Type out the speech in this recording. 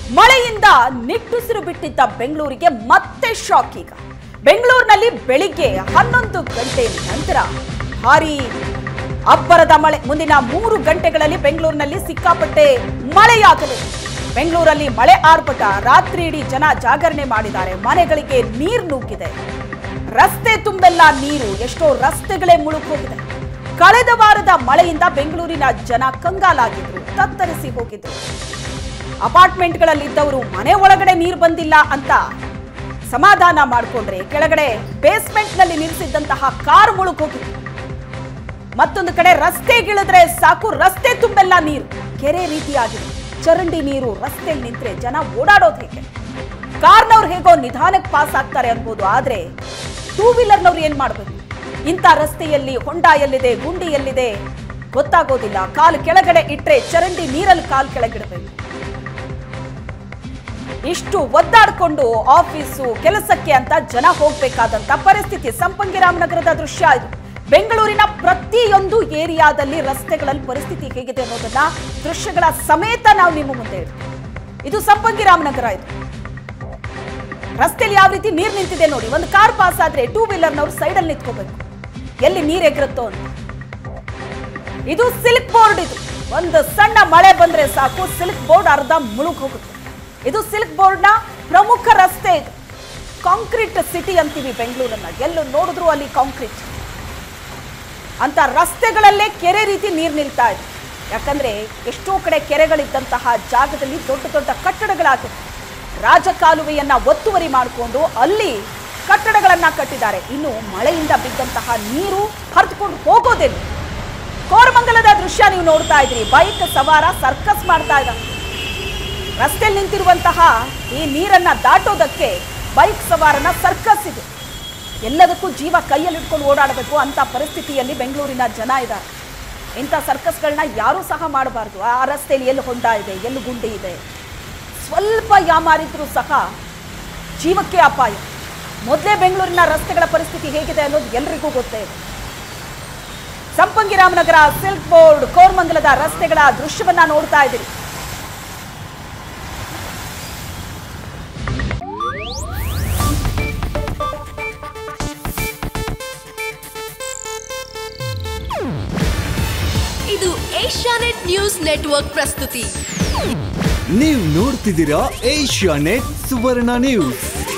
ಮಳೆಯಿಂದ ನಿಟ್ಟುಸಿರು ಬಿಟ್ಟಿದ್ದ ಬೆಂಗಳೂರಿಗೆ ಮತ್ತೆ ಶಾಕ್ ಈಗ ಬೆಂಗಳೂರಿನಲ್ಲಿ ಬೆಳಿಗ್ಗೆ ಹನ್ನೊಂದು ಗಂಟೆ ನಂತರ ಭಾರೀ ಅಬ್ಬರದ ಮಳೆ ಮುಂದಿನ ಮೂರು ಗಂಟೆಗಳಲ್ಲಿ ಬೆಂಗಳೂರಿನಲ್ಲಿ ಸಿಕ್ಕಾಪಟ್ಟೆ ಮಳೆಯಾಗಲಿದೆ ಬೆಂಗಳೂರಲ್ಲಿ ಮಳೆ ಆರ್ಭಟ ರಾತ್ರಿ ಇಡೀ ಜನ ಜಾಗರಣೆ ಮಾಡಿದ್ದಾರೆ ಮನೆಗಳಿಗೆ ನೀರು ನುಗ್ಗಿದೆ ರಸ್ತೆ ತುಂಬೆಲ್ಲ ನೀರು ಎಷ್ಟೋ ರಸ್ತೆಗಳೇ ಮುಳುಗ್ ಹೋಗಿದೆ ಕಳೆದ ವಾರದ ಮಳೆಯಿಂದ ಬೆಂಗಳೂರಿನ ಜನ ಕಂಗಾಲಾಗಿದ್ರು ತತ್ತರಿಸಿ ಹೋಗಿದ್ರು ಅಪಾರ್ಟ್ಮೆಂಟ್ಗಳಲ್ಲಿದ್ದವರು ಮನೆ ಒಳಗಡೆ ನೀರು ಬಂದಿಲ್ಲ ಅಂತ ಸಮಾಧಾನ ಮಾಡಿಕೊಂಡ್ರೆ ಕೆಳಗಡೆ ಬೇಸ್ಮೆಂಟ್ನಲ್ಲಿ ನಿಲ್ಲಿಸಿದ್ದಂತಹ ಕಾರ್ ಮುಳುಗ್ ಹೋಗಿತ್ತು ಮತ್ತೊಂದು ಕಡೆ ರಸ್ತೆಗಿಳಿದ್ರೆ ಸಾಕು ರಸ್ತೆ ತುಂಬೆಲ್ಲ ನೀರು ಕೆರೆ ರೀತಿಯಾಗಿದೆ ಚರಂಡಿ ನೀರು ರಸ್ತೆಯಲ್ಲಿ ನಿಂತ್ರೆ ಜನ ಓಡಾಡೋದು ಹೇಗೆ ಕಾರ್ನವ್ರು ಹೇಗೋ ನಿಧಾನಕ್ಕೆ ಪಾಸ್ ಆಗ್ತಾರೆ ಅನ್ಬೋದು ಆದ್ರೆ ಟೂ ವೀಲರ್ನವ್ರು ಏನ್ ಮಾಡ್ಬೇಕು ಇಂಥ ರಸ್ತೆಯಲ್ಲಿ ಹೊಂಡ ಎಲ್ಲಿದೆ ಗುಂಡಿ ಎಲ್ಲಿದೆ ಗೊತ್ತಾಗೋದಿಲ್ಲ ಕಾಲು ಕೆಳಗಡೆ ಇಟ್ರೆ ಚರಂಡಿ ನೀರಲ್ಲಿ ಕಾಲು ಕೆಳಗಿಡಬೇಕು ಇಷ್ಟು ಒದ್ದಾಡ್ಕೊಂಡು ಆಫೀಸು ಕೆಲಸಕ್ಕೆ ಅಂತ ಜನ ಹೋಗ್ಬೇಕಾದಂತ ಪರಿಸ್ಥಿತಿ ಸಂಪಂಗಿ ರಾಮನಗರದ ದೃಶ್ಯ ಇದು ಬೆಂಗಳೂರಿನ ಪ್ರತಿಯೊಂದು ಏರಿಯಾದಲ್ಲಿ ರಸ್ತೆಗಳಲ್ಲಿ ಪರಿಸ್ಥಿತಿ ಹೇಗಿದೆ ಅನ್ನೋದನ್ನ ದೃಶ್ಯಗಳ ಸಮೇತ ನಾವು ನಿಮ್ಮ ಮುಂದೆ ಇಡ್ತೀವಿ ಇದು ಸಂಪಂಗಿ ರಾಮನಗರ ಇದು ರಸ್ತೆಯಲ್ಲಿ ಯಾವ ರೀತಿ ನೀರು ನಿಂತಿದೆ ನೋಡಿ ಒಂದು ಕಾರ್ ಪಾಸ್ ಆದ್ರೆ ಟೂ ವೀಲರ್ನವ್ರು ಸೈಡಲ್ಲಿ ನಿಂತ್ಕೋಬೇಕು ಎಲ್ಲಿ ನೀರು ಎಗರುತ್ತೋ ಅಂತ ಇದು ಸಿಲ್ಕ್ ಬೋರ್ಡ್ ಇದು ಒಂದು ಸಣ್ಣ ಮಳೆ ಬಂದ್ರೆ ಸಾಕು ಸಿಲ್ಕ್ ಬೋರ್ಡ್ ಅರ್ಧ ಮುಳುಗ್ ಹೋಗುತ್ತೆ ಇದು ಸಿಲ್ಕ್ ಬೋರ್ಡ್ನ ಪ್ರಮುಖ ರಸ್ತೆ ಇದು ಕಾಂಕ್ರೀಟ್ ಸಿಟಿ ಅಂತೀವಿ ಬೆಂಗಳೂರನ್ನ ಎಲ್ಲೂ ನೋಡಿದ್ರು ಅಲ್ಲಿ ಕಾಂಕ್ರೀಟ್ ಅಂತ ರಸ್ತೆಗಳಲ್ಲೇ ಕೆರೆ ರೀತಿ ನೀರು ನಿಲ್ತಾ ಇದೆ ಯಾಕಂದ್ರೆ ಎಷ್ಟೋ ಕಡೆ ಕೆರೆಗಳಿದ್ದಂತಹ ಜಾಗದಲ್ಲಿ ದೊಡ್ಡ ದೊಡ್ಡ ಕಟ್ಟಡಗಳಾಗಿದೆ ರಾಜಕಾಲುವೆಯನ್ನ ಒತ್ತುವರಿ ಮಾಡಿಕೊಂಡು ಅಲ್ಲಿ ಕಟ್ಟಡಗಳನ್ನ ಕಟ್ಟಿದ್ದಾರೆ ಇನ್ನು ಮಳೆಯಿಂದ ಬಿದ್ದಂತಹ ನೀರು ಹರಿದುಕೊಂಡು ಹೋಗೋದಿಲ್ಲ ಕೋರಮಂಗಲದ ದೃಶ್ಯ ನೀವು ನೋಡ್ತಾ ಇದ್ರಿ ಬೈಕ್ ಸವಾರ ಸರ್ಕಸ್ ಮಾಡ್ತಾ ಇದ್ದ ರಸ್ತೆಯಲ್ಲಿ ನಿಂತಿರುವಂತಹ ಈ ನೀರನ್ನ ದಾಟೋದಕ್ಕೆ ಬೈಕ್ ಸವಾರನ ಸರ್ಕಸ್ ಇದೆ ಎಲ್ಲದಕ್ಕೂ ಜೀವ ಕೈಯಲ್ಲಿ ಇಟ್ಕೊಂಡು ಓಡಾಡಬೇಕು ಅಂತ ಪರಿಸ್ಥಿತಿಯಲ್ಲಿ ಬೆಂಗಳೂರಿನ ಜನ ಇದ್ದಾರೆ ಇಂಥ ಸರ್ಕಸ್ಗಳನ್ನ ಯಾರೂ ಸಹ ಮಾಡಬಾರ್ದು ಆ ರಸ್ತೆಯಲ್ಲಿ ಎಲ್ಲಿ ಹೊಂಡ ಇದೆ ಎಲ್ಲಿ ಗುಂಡಿ ಇದೆ ಸ್ವಲ್ಪ ಯಾಮಾರಿದ್ರೂ ಸಹ ಜೀವಕ್ಕೆ ಅಪಾಯ ಮೊದಲೇ ಬೆಂಗಳೂರಿನ ರಸ್ತೆಗಳ ಪರಿಸ್ಥಿತಿ ಹೇಗಿದೆ ಅನ್ನೋದು ಎಲ್ರಿಗೂ ಗೊತ್ತೇ ಇದೆ ಸಂಪಂಗಿ ರಾಮನಗರ ಸಿಲ್ಕ್ ಬೋರ್ಡ್ ಕೋರ್ಮಂಗಲದ ರಸ್ತೆಗಳ ದೃಶ್ಯವನ್ನ ನೋಡ್ತಾ ಇದ್ದೀರಿ ಇದು ಏಷ್ಯಾನೆಟ್ ನ್ಯೂಸ್ ನೆಟ್ವರ್ಕ್ ಪ್ರಸ್ತುತಿ ನೀವು ನೋಡ್ತಿದ್ದೀರಾ ಏಷ್ಯಾ ನೆಟ್ ಸುವರ್ಣ ನ್ಯೂಸ್